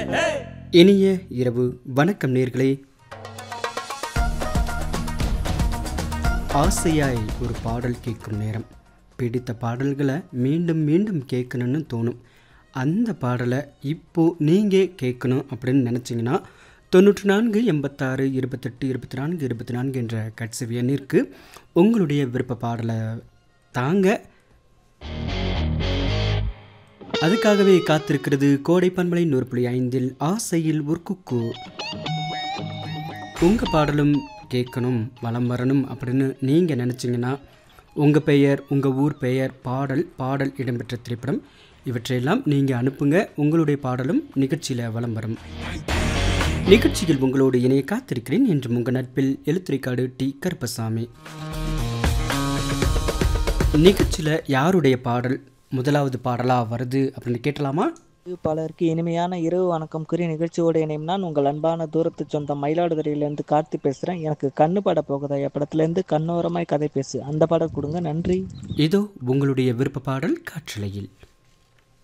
இனிய இரவு வணக்கம் நேர்களே ஆசையாய் ஒரு பாடல் கேட்கும் நேரம் பிடித்த பாடல்களை மீண்டும் மீண்டும் கேட்கணும்னு தோணும் அந்த பாடலை இப்போ நீங்கள் கேட்கணும் அப்படின்னு நினச்சிங்கன்னா தொண்ணூற்றி நான்கு எண்பத்தாறு இருபத்தெட்டு இருபத்தி நான்கு இருபத்தி நான்கு என்ற கட்சி எண்ணிற்கு உங்களுடைய விருப்ப பாடலை தாங்க அதுக்காகவே காத்திருக்கிறது கோடை பண்பலை நூறு புள்ளி ஐந்தில் ஆசையில் ஒரு குக்கு உங்கள் பாடலும் கேட்கணும் வலம் வரணும் அப்படின்னு நீங்கள் நினச்சிங்கன்னா உங்கள் பெயர் உங்கள் ஊர் பெயர் பாடல் பாடல் இடம்பெற்ற திரைப்படம் இவற்றையெல்லாம் நீங்கள் அனுப்புங்க உங்களுடைய பாடலும் நிகழ்ச்சியில் வலம் வரும் நிகழ்ச்சியில் உங்களோடு இணைய காத்திருக்கிறேன் என்று உங்கள் நட்பில் எழுத்துரைக்காடு டி கருப்பசாமி நிகழ்ச்சியில் யாருடைய பாடல் முதலாவது பாடலாக வருது அப்படின்னு கேட்டலாமா பலருக்கு இனிமையான இரவு வணக்கம் கூறிய நிகழ்ச்சியோடு இணையும் நான் உங்கள் அன்பான தூரத்து சொந்தம் மயிலாடுதுறையிலேருந்து கார்த்தி பேசுகிறேன் எனக்கு கண்ணு பட போகுதா படத்துலேருந்து கண்ணோரமாய் கதை பேசு அந்த பாடல் கொடுங்க நன்றி இதோ உங்களுடைய விருப்ப பாடல் காற்றலையில்